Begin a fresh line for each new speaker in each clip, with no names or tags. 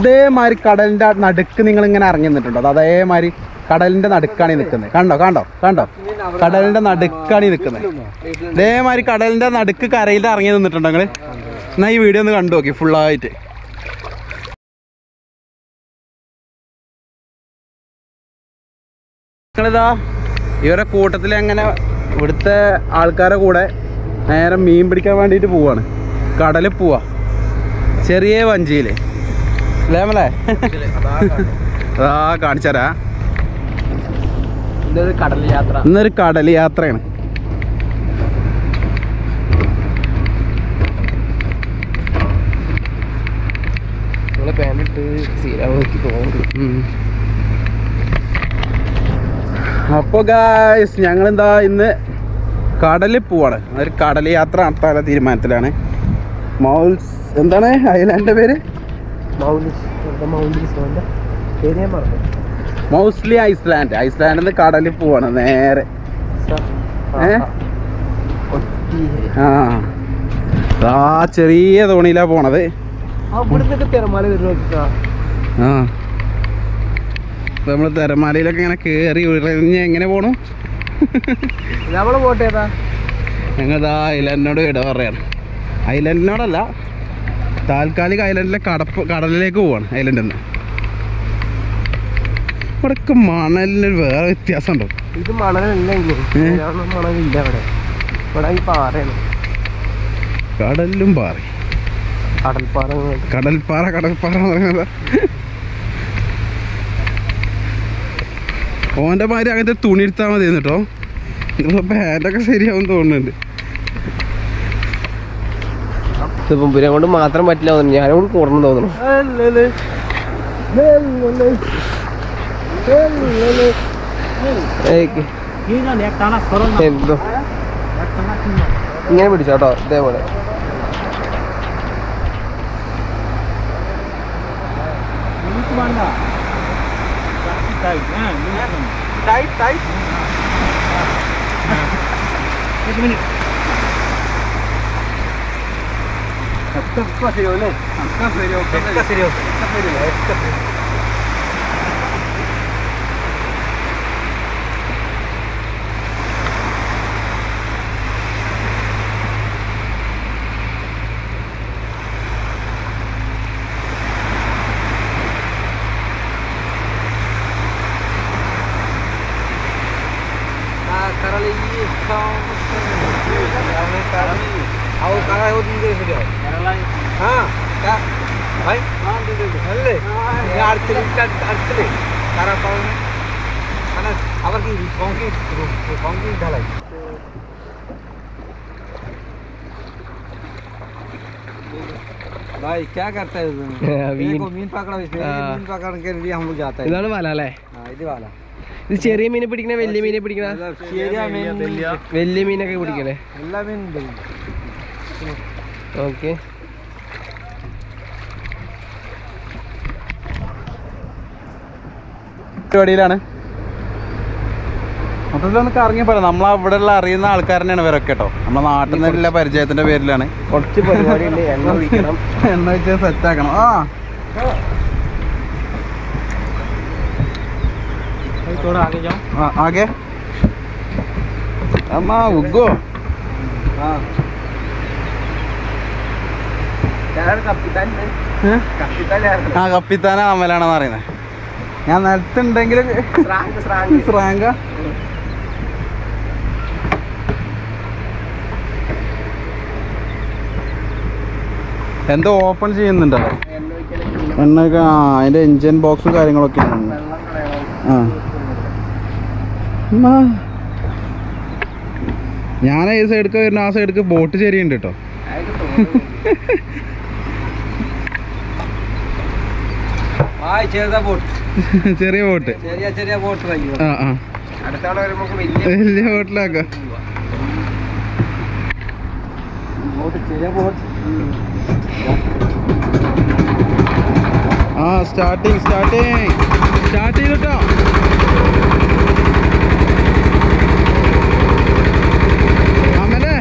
ഇതേമാതിരി കടലിന്റെ നടുക്ക് നിങ്ങൾ ഇങ്ങനെ ഇറങ്ങി നിന്നിട്ടുണ്ടോ അത് അതേമാതിരി കടലിന്റെ നടുക്കാണ് ഈ നിൽക്കുന്നത് കണ്ടോ കണ്ടോ കണ്ടോ കടലിന്റെ നടുക്കാണ് ഈ നിൽക്കുന്നത് ഇതേമാതിരി കടലിന്റെ നടുക്ക് കരയിൽ ഇറങ്ങി നിന്നിട്ടുണ്ടോ നിങ്ങള് എന്നാ ഈ വീഡിയോ ഒന്ന് കണ്ടു നോക്കി ഫുള്ളായിട്ട് നിങ്ങളിതാ ഇവരെ കൂട്ടത്തിൽ അങ്ങനെ ഇവിടുത്തെ ആൾക്കാരെ കൂടെ നേരെ മീൻ പിടിക്കാൻ വേണ്ടിയിട്ട് പോവാണ് കടലിൽ പോവാ ചെറിയ വഞ്ചിയില് അല്ലേ അതാ കാണിച്ചരാ
ഇതൊരു കടൽ യാത്ര
ഇന്നൊരു കടൽ യാത്രയാണ്
നിങ്ങള് പാനിട്ട് സീരാവോക്ക് തോന്നുന്നു
അപ്പോൾ ഗായ്സ് ഞങ്ങളെന്താ ഇന്ന് കടലിൽ പോവാണ് ഒരു കടൽ യാത്ര നടത്താനുള്ള തീരുമാനത്തിലാണ് മൗൽസ് എന്താണ് ഐലാൻഡിന്റെ പേര്
മൗലിസ് എന്താ മൗലിസ് എന്താ പേര് ഞാൻ പറഞ്ഞു
മൗസ്ലി ഐസ്ലാൻഡ് ഐസ്ലാൻഡിൽ നിന്ന് കടലിൽ പോവാണ് നേരെ ഏ? ആ ആ ചെറിയ തോണിയിലാ പോണത്
അവിടുന്നൊക്കെ തിരമാല വരുന്ന നോക്കിട്ടാ
ആ നമ്മൾ തിരമാലയിലൊക്കെ ഇങ്ങനെ കയറി ഉഴഞ്ഞ് എങ്ങനെ പോണു
നമ്മളെ പോട്ടെ ഏതാ
ഞങ്ങൾ ആ ഐലൻഡിനോട് ഇട പറയാണ് ഐലൻഡിനോടല്ല താൽക്കാലിക ഐലൻഡിലെ കടപ്പ് കടലിലേക്ക് പോവാണ് ഐലൻഡിൽ നിന്ന് ഇവിടൊക്കെ മണലിനൊരു വേറെ വ്യത്യാസം ഉണ്ടോ
ഇത് മണലല്ലെങ്കിൽ
ഏ?
മണലില്ല അവിടെ ഇവിടെ ഈ പാറയാണ്
കടലിലും പാറി
കടൽപ്പാറ
കടൽപ്പാറ കടൽപ്പാറ എന്ന് പറയുന്നത് ഓൻ്റെ മാതിരി അങ്ങനത്തെ തുണി എടുത്താൽ മതി കേട്ടോ പാൻറ്റൊക്കെ ശരിയാവും തോന്നുന്നുണ്ട്
ഇതിപ്പം പുരം കൊണ്ട് മാത്രം പറ്റില്ല തോന്നുന്നു ഞാനും കൂടി കൂടണം തോന്നുന്നു ഏയ്ക്ക്. എന്തോ ഇങ്ങനെ പിടിച്ചോട്ടോ ഇതേപോലെ
അവർക്ക് കോൺക്രീറ്റ് കോൺക്രീറ്റ് ढलाई भाई क्या करता है
हाँ, मीन।
देखो मीन पकड़ा इसलिए
हाँ।
मीन पकड़ने के लिए हम लोग जाता है
ഇതാണ് വല അല്ലേ
हाँ, ഇത് वाला
ഇത് ചെറിയ മീനെ പിടിക്കണ വലിയ മീനെ പിടിക്കണ
ചെറിയ മീൻ
വലിയ മീനൊക്കെ പിടിക്കണേ
എല്ലാ മീനും ഉണ്ട്.
ഓക്കെ
പരിപാടിയിലാണ് മൊത്തത്തിലൊന്ന് കറങ്ങി പറയാം നമ്മൾ അവിടെ ഉള്ള അറിയുന്ന ആൾക്കാർ തന്നെയാണ് ഇവരൊക്കെ കേട്ടോ നമ്മുടെ നാട്ടിൽ നിന്നുള്ള പരിചയത്തിന്റെ പേരിലാണ്
കുറച്ച് പരിപാടി ഉണ്ട് എണ്ണ ഒഴിക്കണം
എണ്ണ വെച്ച് സെറ്റ് ആക്കണം ആ ആ, ആകെ അമ്മ ഉഗ്ഗോ
हाँ
ഞാനാണ് കപ്പിത്താൻ കപ്പിത്താൻ
ആ കപ്പിത്താന അമലാണെന്ന് പറയുന്നത് ഞാൻ നിലത്തുണ്ടെങ്കിൽ
സ്രാങ്ക് സ്രാങ്ക്
ശ്രാങ്ക എന്തോ ഓപ്പൺ ചെയ്യുന്നുണ്ടല്ലോ
എണ്ണ ഒഴിക്കലൊക്കെ
എണ്ണൊക്കെ ആ അതിന്റെ എൻജിൻ ബോക്സും കാര്യങ്ങളൊക്കെ ഉണ്ട്.
വെള്ളം കളയണം
ആ ഉമ്മാ. ഞാൻ ഈ സൈഡിക്ക് വരുന്ന ആ സൈഡിക്ക് ബോട്ട് ചെരിയുണ്ട് കേട്ടോ
അതൊക്കെ തോന്നുന്നു
ആ ചെറുതാ ബോട്ട്
ചെറിയ ബോട്ട്
ചെറിയ ചെറിയ ബോട്ട് കഴിയും
ആ ആ
അടുത്ത ആളെ വരുമ്പോ വലിയ
വലിയ ബോട്ടിലാക്കാം
ബോട്ട് ചെറിയ ബോട്ട്
ആ സ്റ്റാർട്ടിങ് സ്റ്റാർട്ടിങ് സ്റ്റാർട്ട് ചെയ്തിട്ടോ അമലേ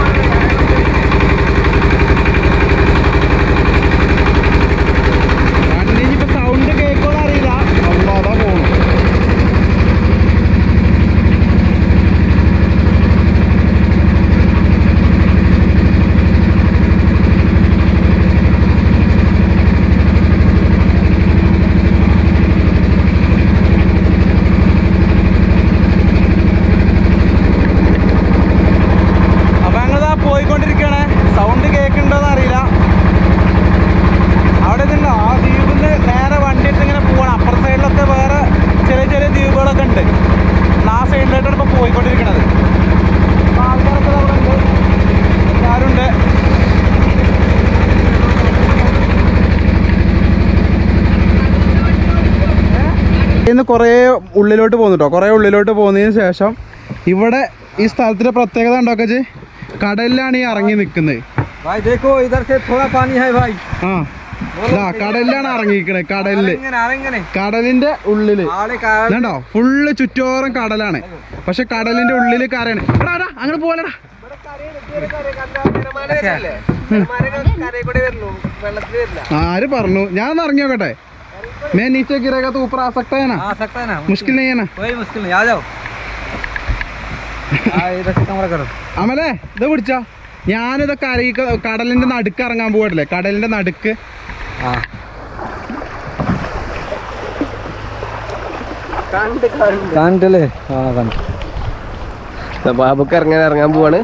ആ ഇന്ന് കുറേ ഉള്ളിലോട്ട് പോകുന്നു കേട്ടോ കുറേ ഉള്ളിലോട്ട് പോകുന്നതിന് ശേഷം ഇവിടെ ഈ സ്ഥലത്തിന്റെ പ്രത്യേകത ഉണ്ടോ കച്ച് കടലിലാണ് ഈ ഇറങ്ങി നിൽക്കുന്നത്
भाई देखो इधर से थोड़ा पानी है भाई
ആ ഇതാ കടലിലാണ് ഇറങ്ങിയിരിക്കണത് കടലില്
आरेंगे आरेंगे
കടലിന്റെ ഉള്ളില്
आड़े का
ഇതുണ്ടോ ഫുള്ള് ചുറ്റോറം കടലാണ് പക്ഷെ കടലിന്റെ ഉള്ളില് കരയാണ് എടാ, എടാ, അങ്ങനെ പോലടാ ആര് പറഞ്ഞു ഞാൻ ഒന്ന് ഇറങ്ങി നോക്കട്ടെ मैं नीचे गिरेगा तो ऊपर आ सकता है ना
आ सकता है ना
मुश्किल नहीं है ना
कोई मुश्किल नहीं आ जाओ हाँ इधर से कमरा करो
അമലേ ഇത് പിടിച്ചാ ഞാനിതൊക്കെ അറിയിക്ക കടലിന്റെ നടുക്ക് ഇറങ്ങാൻ പോകട്ടില്ലേ കടലിന്റെ നടുക്ക്
हाँ കണ്ടില്ലേ ആ കണ്ടു
ബാബുക്ക് ഇറങ്ങാൻ ഇറങ്ങാൻ പോവാണ്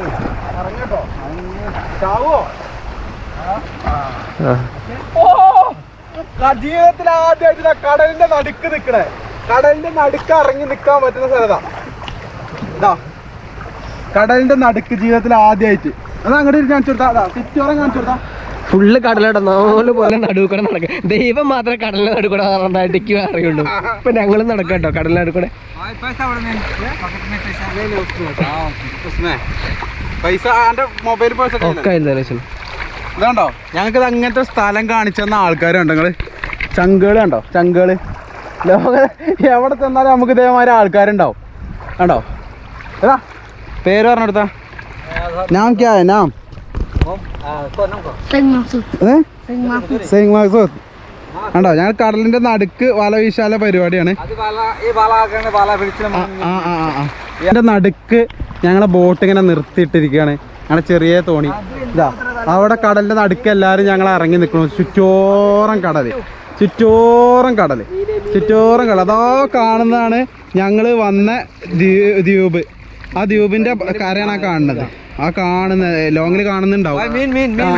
ആ
ജീവിതത്തിൽ ആദ്യമായിട്ട് കടലിന്റെ നടുക്ക് നിക്കണേ കടലിന്റെ നടുക്ക് ഇറങ്ങി നിക്കാൻ പറ്റുന്ന സ്ഥലതാ ഇതാ കടലിന്റെ നടുക്ക് ജീവിതത്തിൽ ആദ്യമായിട്ട് അത് അങ്ങോട്ട് കാണിച്ചു കൊടുത്താ അതാ ചുറ്റോറം കാണിച്ചു കൊടുത്താ
ഫുള്ള് കടലോടെ നോല് പോലെ നടുക്കൂടെ നടക്കും ദൈവം മാത്രമേ കടലിന്റെ നടുക്കൂടെ നടന്നിട്ട് അറിയുള്ളൂ ഇപ്പൊ ഞങ്ങളും നടക്കാം കേട്ടോ കടലിന്റെ നടുക്കൂടെ
पैसा बढ़ने पॉकेट में पैसा ले ले उसमें हाँ
പൈസ എന്റെ മൊബൈൽ പേഴ്സ്
ഒക്കെ ആയിരുന്നു
ഇതുണ്ടോ ഞങ്ങൾക്ക് അങ്ങനത്തെ സ്ഥലം കാണിച്ചു തന്ന ആൾക്കാരുണ്ട് നിങ്ങള് ചങ്കുകള് കണ്ടോ ചങ്കുകള് ലോക എവിടെ ചെന്നാലും നമുക്ക് ഇതേമാതിരി ആൾക്കാരുണ്ടാവും കണ്ടോ ഏതാ പേര് പറഞ്ഞെടുത്താ ഞാൻ ക്യാ ഹൈ നാം
कौन को
Sing maksud,
ഏ
sing maksud.
സെയിങ് മക്സൂദ് കണ്ടോ ഞങ്ങൾ കടലിന്റെ നടുക്ക് വല വീശാല പരിപാടിയാണ്
അത് ബാല ഈ ബാല ആക്കണ ബാല പിടിച്ചിട്ട്
ആ ആ ആ ആ, ആ ഇതിന്റെ നടുക്ക് ഞങ്ങളെ ബോട്ട് ഇങ്ങനെ നിർത്തിയിട്ടിരിക്കുകയാണ് ഞങ്ങളെ ചെറിയ തോണി ഇതാ അവിടെ കടലിന്റെ നടുക്ക് എല്ലാവരും ഞങ്ങൾ ഇറങ്ങി നിൽക്കുന്നു ചുറ്റോറം കടല് ചുറ്റോറം കടല് ചുറ്റോറം കടൽ അതോ കാണുന്നതാണ് ഞങ്ങൾ വന്ന ദ്വീ- ദ്വീപ് ആ ദ്വീപിന്റെ കരയാണ് ആ കാണുന്നത് ആ കാണുന്ന ലോങ്ങിൽ കാണുന്നുണ്ടാവും
മീൻ മീൻ
ആ,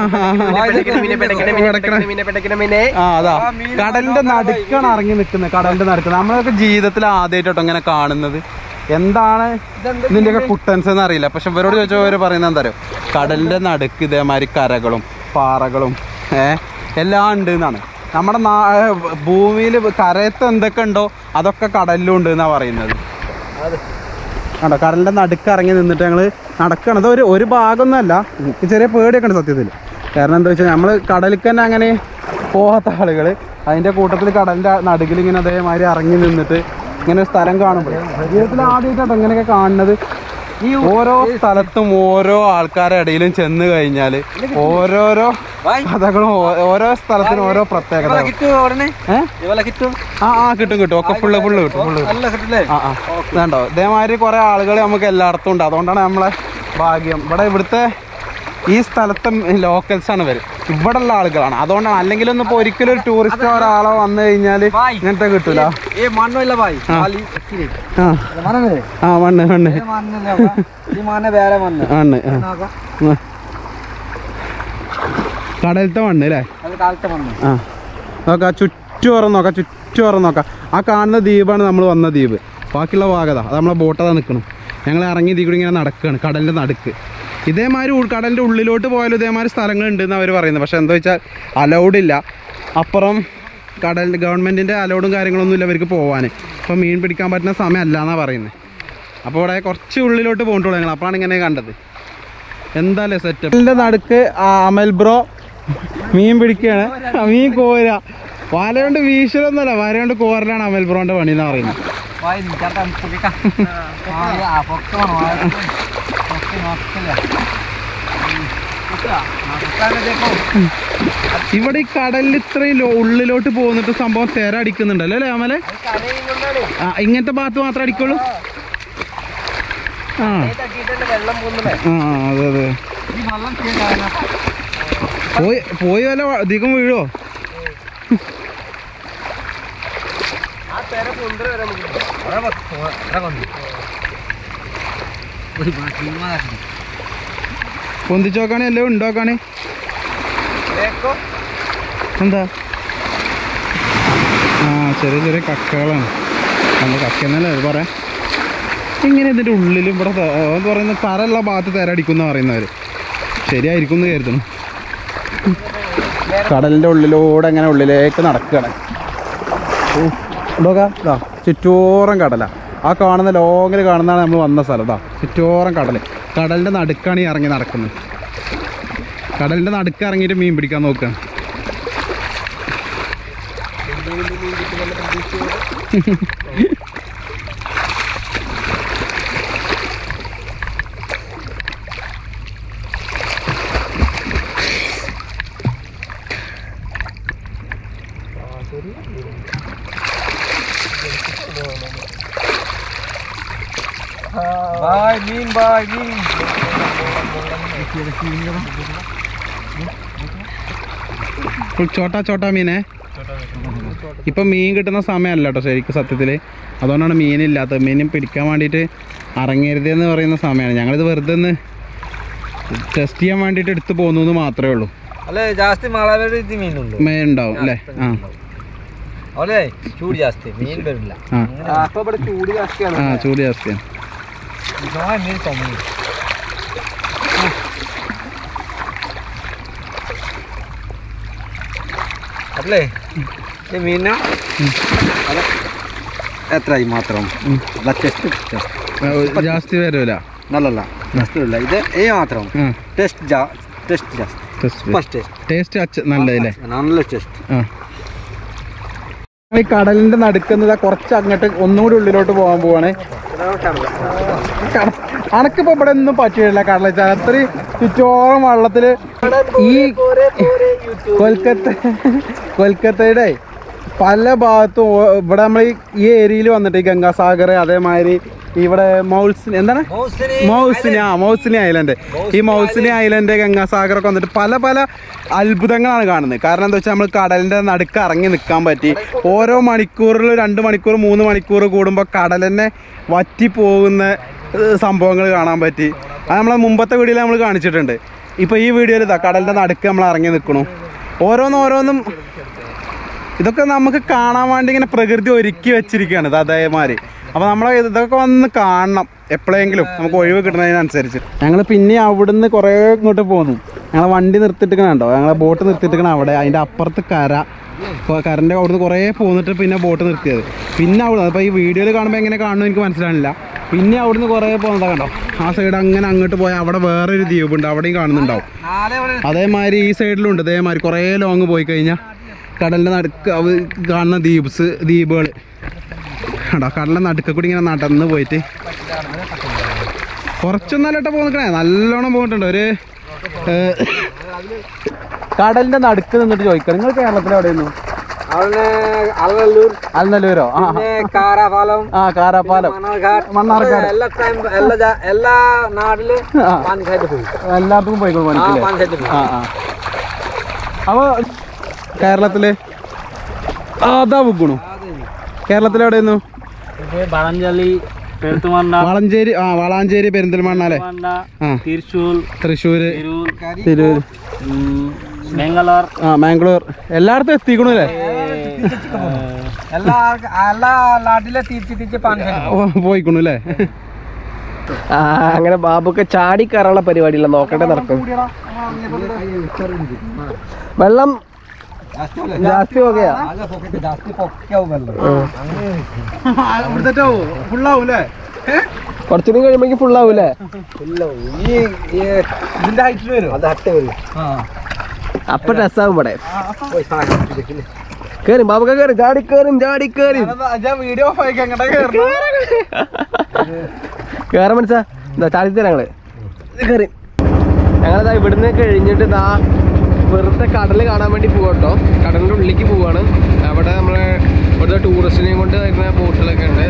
ആ അതാ കടലിന്റെ നടുക്കാണ് ഇറങ്ങി നിൽക്കുന്നത് കടലിന്റെ നടുക്ക് നമ്മളൊക്കെ ജീവിതത്തിൽ ആദ്യമായിട്ടോ ഇങ്ങനെ കാണുന്നത് എന്താണ് ഇതിന്റെയൊക്കെ കുട്ടൻസ് എന്ന് അറിയില്ല പക്ഷെ ഇവരോട് ചോദിച്ചാൽ ഇവര് പറയുന്നത് എന്താ അറിയോ കടലിന്റെ നടുക്ക് ഇതേമാതിരി കരകളും പാറകളും ഏ എല്ലാം ഉണ്ട് എന്നാണ് നമ്മുടെ ഭൂമിയിൽ കരയത്ത് എന്തൊക്കെ ഉണ്ടോ അതൊക്കെ കടലിലും ഉണ്ട് എന്നാ പറയുന്നത് കണ്ടോ കടലിന്റെ നടുക്ക് ഇറങ്ങി നിന്നിട്ട് ഞങ്ങള് നടക്കണം അത് ഒരു ഒരു ഭാഗമൊന്നുമല്ല എനിക്ക് ചെറിയ പേടിയൊക്കെ ഉണ്ട് സത്യത്തിൽ കാരണം എന്താ വെച്ചാൽ നമ്മൾ കടലിൽ തന്നെ അങ്ങനെ പോകാത്ത ആളുകൾ അതിന്റെ കൂട്ടത്തിൽ കടലിന്റെ നടുക്കിൽ ഇങ്ങനെ അതേമാതിരി ഇറങ്ങി നിന്നിട്ട് ഇങ്ങനെ ഒരു സ്ഥലം കാണുമ്പോൾ ജീവിതത്തിൽ ആദ്യമായിട്ടോ ഇങ്ങനെയൊക്കെ കാണുന്നത് ഈ ഓരോ സ്ഥലത്തും ഓരോ ആൾക്കാരുടെ ഇടയിലും ചെന്ന് കഴിഞ്ഞാൽ ഓരോരോ കഥകളും ഓ- ഓരോ സ്ഥലത്തിനും ഓരോ പ്രത്യേകത
കിട്ടു ഉടനെ
ഏഹ്
ഇവളെ കിട്ടും
ആ ആ കിട്ടും കിട്ടും ഒക്കെ ഫുള്ള് ഫുള്ള് കിട്ടും ഫുള്ള്
നല്ല കിട്ടില്ലേ
ആ ആ ഇതുണ്ടോ ഇതേമാതിരി കുറെ ആളുകൾ നമുക്ക് എല്ലായിടത്തും ഉണ്ട് അതുകൊണ്ടാണ് നമ്മളെ ഭാഗ്യം ഇവിടെ ഇവിടുത്തെ ഈ സ്ഥലത്തെ ലോക്കൽസ് ആണ് ഇവര് ഇവിടെ ഉള്ള ആളുകളാണ് അതുകൊണ്ടാണ് അല്ലെങ്കിൽ ഒന്നും ഇപ്പൊ ഒരിക്കലും ഒരു ടൂറിസ്റ്റ് ഒരാളോ വന്നു കഴിഞ്ഞാല്
ബായ്.
ഇങ്ങനത്തെ കിട്ടൂല
ഏ മണ്ണല്ല ഭായി
ആ.
കാലി ഇച്ചിരി.
ആ
ഇത് മണ്ണല്ലേ
ആ മണ്ണ് മണ്ണ്
ഇത് മണ്ണല്ലേ അപ്പൊ? ഈ മണ്ണ് വേറെ മണ്ണ്
മണ്ണ് ആ
നോക്കാം.
ആ. കടലത്തെ മണ്ണ് അല്ലേ
അത് കാലത്തെ മണ്ണ്
ആ നോക്കാം ചുറ്റുപുറം നോക്കാം ചുറ്റുപുറം നോക്കാം ആ കാണുന്ന ദ്വീപാണ് നമ്മൾ വന്ന ദ്വീപ് ബാക്കിയുള്ള ഭാഗത അത് നമ്മളെ ബോട്ടതാ നിൽക്കണം ഞങ്ങൾ ഇറങ്ങി ഇതിൽ കൂടി ഇങ്ങനെ നടക്കുകയാണ് കടലിൻ്റെ നടുക്ക് ഇതേമാതിരി ഉൾ- കടലിൻ്റെ ഉള്ളിലോട്ട് പോയാലും ഇതേമാതിരി സ്ഥലങ്ങളുണ്ട് എന്ന് അവർ പറയുന്നത് പക്ഷേ എന്താ വെച്ചാൽ അലൗഡ് ഇല്ല അപ്പുറം കടൽ ഗവൺമെൻറ്റിൻ്റെ അലൗഡും കാര്യങ്ങളൊന്നും ഇല്ല അവർക്ക് പോകാൻ അപ്പോൾ മീൻ പിടിക്കാൻ പറ്റുന്ന സമയമല്ല എന്നാണ് പറയുന്നത് അപ്പോൾ ഇവിടെ കുറച്ച് ഉള്ളിലോട്ട് പോകണ്ടുള്ളൂ ഞങ്ങൾ അപ്പോഴാണ് ഇങ്ങനെ കണ്ടത് എന്താല്ലേ സെറ്റ് ഇതിൻ്റെ നടുക്ക് ആ അമൽ ബ്രോ മീൻ പിടിക്കുകയാണ് ആ, മീൻ കോര വല കൊണ്ട് വീശലൊന്നുമല്ല വല കൊണ്ട് കോരലാണ് അമൽ ബ്രോന്റെ പണി എന്ന് പറയുന്നത്
ഭായി ചേട്ടാ പൊക്കിക്ക. ആ, ആ, പൊക്ക് വേണം. ആ, പൊക്ക് നോക്കില്ല. പൊക്കാ. ആ, പൊക്കാനെ ദേഖോ.
ഇവിടെ ഈ കടലിൽ ഇത്രയും ലോ- ഉള്ളിലോട്ട് പോകുന്നിട്ട് സംഭവം തിര അടിക്കുന്നുണ്ടല്ലോ അല്ലേ അമലെ
അത് കരയും കൊണ്ടാണ്.
ആ ഇങ്ങനത്തെ ഭാഗത്ത് മാത്രമേ അടിക്കുള്ളൂ ആ
ഇത് തട്ടിയിട്ടല്ലേ വെള്ളം പോകുന്നത്
ആ അതെ അതെ
ഈ വെള്ളം ചെയ്യണ്ട
പോയി പോയി വല്ല വ- അധികം വീഴോ
ആ തെര കൊണ്ടുവരെ വരാൻ പറ്റില്ല
ഒരു ഭീമാക്കി
പൊന്തിച്ച് നോക്കാണെ എല്ലാം ഉണ്ടാക്കാണേ
ദേഖോ
എന്താ ആ ചെറിയ ചെറിയ കക്കകളാണ് നമ്മൾ കക്ക എന്നല്ലേ അത് പറയാം ഇങ്ങനെ ഇതിൻ്റെ ഉള്ളിൽ ഇവിടെ ത- എന്ന് പറയുന്ന തരമുള്ള ഭാഗത്ത് തിരടിക്കുന്ന പറയുന്നവർ ശരിയായിരിക്കും എന്ന് കരുതണം കടലിൻ്റെ ഉള്ളിലൂടെ ഇങ്ങനെ ഉള്ളിലേക്ക് നടക്കുകയാണ് ഓ നോക്കാം ഇതാ ചുറ്റോറം കടല ആ കാണുന്ന ലോങ്ങിൽ കാണുന്നതാണ് നമ്മൾ വന്ന സ്ഥലം ഇതാ ചുറ്റോറം കടൽ കടലിൻ്റെ നടുക്കാണ് ഈ ഇറങ്ങി നടക്കുന്നത് കടലിൻ്റെ നടുക്ക് ഇറങ്ങിയിട്ട് മീൻ പിടിക്കാൻ നോക്കുക
ബായ് മീൻ ബായ് മീൻ
ഫുൾ ചോട്ടാ ചോട്ടാ മീനെ ഇപ്പം മീൻ കിട്ടുന്ന സമയമല്ല കേട്ടോ ശരിക്കും സത്യത്തിൽ അതുകൊണ്ടാണ് മീനില്ലാത്തത് മീനും പിടിക്കാൻ വേണ്ടിയിട്ട് ഇറങ്ങരുത് എന്ന് പറയുന്ന സമയമാണ് ഞങ്ങളിത് വെറുതെ ഒന്ന് ടെസ്റ്റ് ചെയ്യാൻ വേണ്ടിയിട്ട് എടുത്ത് പോകുന്നു എന്ന് മാത്രമേ ഉള്ളൂ
ಅಲ್ಲೇ ಜಾಸ್ತಿ ಮಳೆ ರೀತಿ ಮೀನು ಉಂಟು
മീൻ ഉണ്ടാവും അല്ലേ ആ
ಅವಲೇ ಚೂಡು ಜಾಸ್ತಿ ಮೀನ್ ಬರಲ್ಲ
ആ
അപ്പൊ ഇവിടെ ചൂട് ജാസ്തിയാണ്
ആ ചൂട് ജാസ്തിയാണ്
ಮೀನು ಕಮ್ಮಿ ಅಲ್ಲೇ ಈ ಮೀನು ಅಲ್ಲ ಎತ್ತರ ಈ ಮಾತ್ರ ಅಲ್ಲ ಟೆಸ್ಟ್ ಟೆಸ್ಟ್
ആ, ജാസ്തി വരൂല
ನಲ್ಲಲ್ಲ ಜಾಸ್ತಿ ಇಲ್ಲ ಇದೆ ಏ ಮಾತ್ರ
ആ
ಟೆಸ್ಟ್ ಜಾ ಟೆಸ್ಟ್ ಜಾಸ್ತಿ
ടേസ്റ്റ്
ಫಸ್ಟ್ ಟೆಸ್ಟ್
ടേസ്റ്റ് അച്ഛ നല്ലതല്ലേ
നല്ല ಟೆಸ್ಟ್
ആ ഈ കടലിന്റെ നടുക്കുന്നത് കുറച്ച് അങ്ങോട്ട് ഒന്നുകൂടി ഉള്ളിലോട്ട് പോകാൻ പോവാണ് അനക്കിപ്പോ ഇവിടെ ഒന്നും പറ്റില്ല കടലച്ചാൽ അത്രയും ചുറ്റോളം വള്ളത്തില് ഈ കൊൽക്കത്ത കൊൽക്കത്തയുടെ പല ഭാഗത്തും ഓ- ഇവിടെ നമ്മൾ ഈ ഏരിയയിൽ വന്നിട്ട് ഈ ഗംഗാസാഗർ അതേമാതിരി ഇവിടെ മൗൾസിന് എന്താണ് മൗസിനി ആ മൗസിനി ഐലൻഡ് ഈ മൗസിനി ഐലൻഡ് ഗംഗാസാഗർ ഒക്കെ വന്നിട്ട് പല പല അത്ഭുതങ്ങളാണ് കാണുന്നത് കാരണം എന്താ വെച്ചാൽ നമ്മൾ കടലിന്റെ നടുക്ക് ഇറങ്ങി നിൽക്കാൻ പറ്റി ഓരോ മണിക്കൂറിൽ രണ്ട് മണിക്കൂർ മൂന്ന് മണിക്കൂർ കൂടുമ്പോൾ കടലിനെ വറ്റി പോകുന്ന സംഭവങ്ങൾ കാണാൻ പറ്റി അത് നമ്മളെ മുമ്പത്തെ വീഡിയോയിൽ നമ്മൾ കാണിച്ചിട്ടുണ്ട് ഇപ്പോൾ ഈ വീഡിയോയിൽ ഇതാ കടലിന്റെ നടുക്ക് നമ്മൾ ഇറങ്ങി നിൽക്കണു ഓരോന്നും ഓരോന്നും ഇതൊക്കെ നമുക്ക് കാണാൻ വേണ്ടി ഇങ്ങനെ പ്രകൃതി ഒരുക്കി വെച്ചിരിക്കുകയാണ് ഇത് അതേമാതിരി അപ്പോൾ നമ്മൾ ഇതൊക്കെ വന്ന് കാണണം എപ്പോഴെങ്കിലും നമുക്ക് ഒഴിവ് കിട്ടുന്നതിനനുസരിച്ച് ഞങ്ങൾ പിന്നെ അവിടുന്ന് കുറേ ഇങ്ങോട്ട് പോന്നു ഞങ്ങൾ വണ്ടി നിർത്തിയിട്ടിക്കണോ ഞങ്ങളെ ബോട്ട് നിർത്തിയിട്ടിക്കണം അവിടെ അതിൻ്റെ അപ്പുറത്ത് കര ഇപ്പോൾ കരൻ്റെ അവിടുന്ന് കുറേ പോന്നിട്ട് പിന്നെ ബോട്ട് നിർത്തിയത് പിന്നെ അവിടെ അപ്പോൾ ഈ വീഡിയോയിൽ കാണുമ്പോൾ എങ്ങനെ കാണുന്നു എനിക്ക് മനസ്സിലാവില്ല പിന്നെ അവിടുന്ന് കുറേ പോകുന്നതാ കണ്ടോ ആ സൈഡ് അങ്ങനെ അങ്ങോട്ട് പോയാൽ അവിടെ വേറൊരു ദ്വീപുണ്ട് അവിടെയും കാണുന്നുണ്ടാവും അതേമാതിരി ഈ സൈഡിലുണ്ട് അതേമാതിരി കുറേ ലോങ് പോയി കഴിഞ്ഞാൽ കടലിൻ്റെ നടുക്ക് അവ കാണുന്ന ദ്വീപ്സ് ദ്വീപുകൾ കണ്ടോ കടലിൻ്റെ നടുക്ക് കൂടി ഇങ്ങനെ നടന്ന് പോയിട്ട് കുറച്ചൊന്നല്ലട്ടോ പോന്നിക്കണേ നല്ലോണം പോയിട്ടുണ്ട് ഒരു കടലിൻ്റെ നടുക്ക് നിന്നിട്ട് ചോദിക്കണം നിങ്ങൾ കേരളത്തിൽ എവിടെയായിരുന്നു
അവളെ അല്ലല്ലൂർ
അൽനല്ലൂരോ ആ
പിന്നെ കാരാപാലം
ആ കാരാപ്പാലം
മണ്ണാർക്കാട്
മണ്ണാർക്കാട്
എല്ലാ ടൈം എല്ലാ ജാ- എല്ലാ നാട്ടില്
ആ.
പഞ്ചായത്ത് പോയി
എല്ലായിടത്തും പോയിക്കോളൂ
ആ
മനസ്സിലെ
പഞ്ചായത്ത് പോയി
ആ ആ അപ്പോൾ കേരളത്തില് ആ, അതാ വെക്കണു കേരളത്തിൽ എവിടെയായിരുന്നു
বারাঞ্জালি പെരുത്തുമണ്ണ
വളഞ്ചേരി ആ വളാഞ്ചേരി പെരിന്തൽമണ്ണ അല്ലേ ആ
തിരുച്ചൂർ
തൃശ്ശൂര്
തിരൂർ
തിരൂർ
ബാംഗ്ലൂർ
ആ മാംഗ്ലൂർ എല്ലായിടത്തും എത്തിക്കണു അല്ലേ
എല്ലാ എല്ലാ നാട്ടിലെ തിരിച്ച് തിരിച്ച് പഞ്ചായത്ത്
ഓ, പോയിക്കണു അല്ലേ
ആ അങ്ങനെ ബാബുക്ക് ചാടി കയറാനുള്ള പരിപാടിയില്ല നോക്കട്ടെ നടക്കും വെള്ളം ജാസ്തി പോകയാ
ಜಾಸ್ತಿ ಪೊಕ್ಕಾವಲ್ಲ
അവിടുത്തെ ഫുള്ളാവും അല്ലേ
കുറച്ചുകൂടി കഴിയുമ്പോ ഫുൾ ആവൂലേ
ಈ
ഇതിന്റെ ഹൈറ്റിൽ വരും
ಅದು ಹಟ್ಟೆ ಬರಲಿ
അപ്പൊ രസാവും ഇവിടെ കേറും ബാബുക്ക കേറും ചാടി കേറും ചാടി കേറും
ഞാൻ വീഡിയോ ഓഫ് ആക്കി അങ്ങോട്ടേ
കേറാൻ മനസ്സാ എന്താ ചാടി തരാം ഞങ്ങള് കേറി ഞങ്ങളിതാ ഇവിടുന്ന് കഴിഞ്ഞിട്ട് ഇതാ വെറുതെ കടൽ കാണാൻ വേണ്ടി പോവാട്ടോ കടലിന്റെ ഉള്ളിലേക്ക് പോവാണ് അവിടെ നമ്മളെ ഇവിടുത്തെ ടൂറിസ്റ്റിനെയും കൊണ്ട് വരുന്ന ബോട്ടുകളൊക്കെ ഉണ്ട്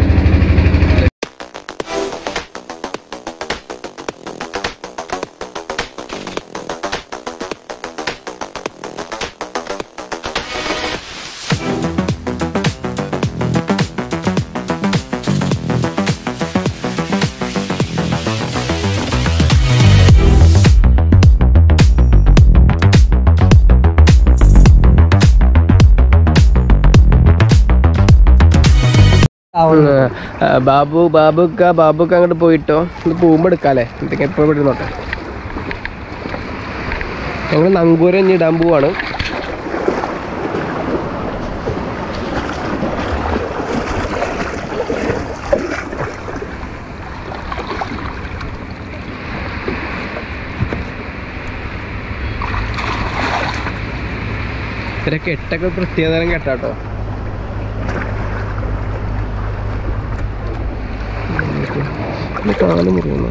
ആ, ബാബു ബാബുക്ക ബാബുക്ക അങ്ങോട്ട് പോയിട്ടോ ഇത് പോകുമ്പോ എടുക്കാല്ലേ എന്തൊക്കെ എപ്പോഴും ഇവിടെ നോട്ടെ ഞങ്ങൾ നങ്കൂരം ഇനി ഇടാൻ പോവാണ് ഇവരെ കെട്ടൊക്കെ പ്രത്യേകതരം കെട്ടാട്ടോ ഇത് കാല് മുറിയുന്നു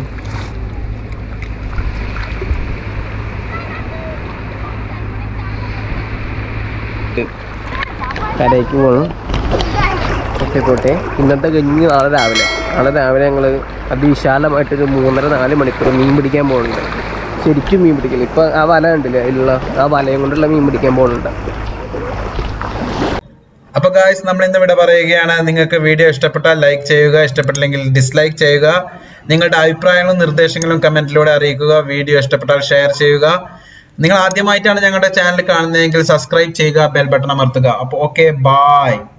കരയ്ക്ക് പോകണം ഓക്കെ പോട്ടെ ഇന്നത്തെ കഴിഞ്ഞ് നാളെ രാവിലെ നാളെ രാവിലെ ഞങ്ങൾ അതിവിശാലമായിട്ടൊരു മൂന്നര നാല് മണിക്കൂർ മീൻ പിടിക്കാൻ പോകുന്നുണ്ട് ശരിക്കും മീൻ പിടിക്കില്ല ഇപ്പം ആ വല ഉണ്ടല്ലേ അതിലുള്ള ആ വലയും കൊണ്ടുള്ള മീൻ പിടിക്കാൻ പോകുന്നുണ്ട്
അപ്പൊ ഗായ്സ് നമ്മൾ ഇന്ന് ഇവിടെ പറയുകയാണ് നിങ്ങൾക്ക് വീഡിയോ ഇഷ്ടപ്പെട്ടാൽ ലൈക്ക് ചെയ്യുക ഇഷ്ടപ്പെട്ടില്ലെങ്കിൽ ഡിസ്ലൈക്ക് ചെയ്യുക നിങ്ങളുടെ അഭിപ്രായങ്ങളും നിർദ്ദേശങ്ങളും കമന്റിലൂടെ അറിയിക്കുക വീഡിയോ ഇഷ്ടപ്പെട്ടാൽ ഷെയർ ചെയ്യുക നിങ്ങൾ ആദ്യമായിട്ടാണ് ഞങ്ങളുടെ ചാനൽ കാണുന്നതെങ്കിൽ സബ്സ്ക്രൈബ് ചെയ്യുക ബെൽ ബട്ടൺ അമർത്തുക അപ്പോൾ ഓക്കെ ബായ്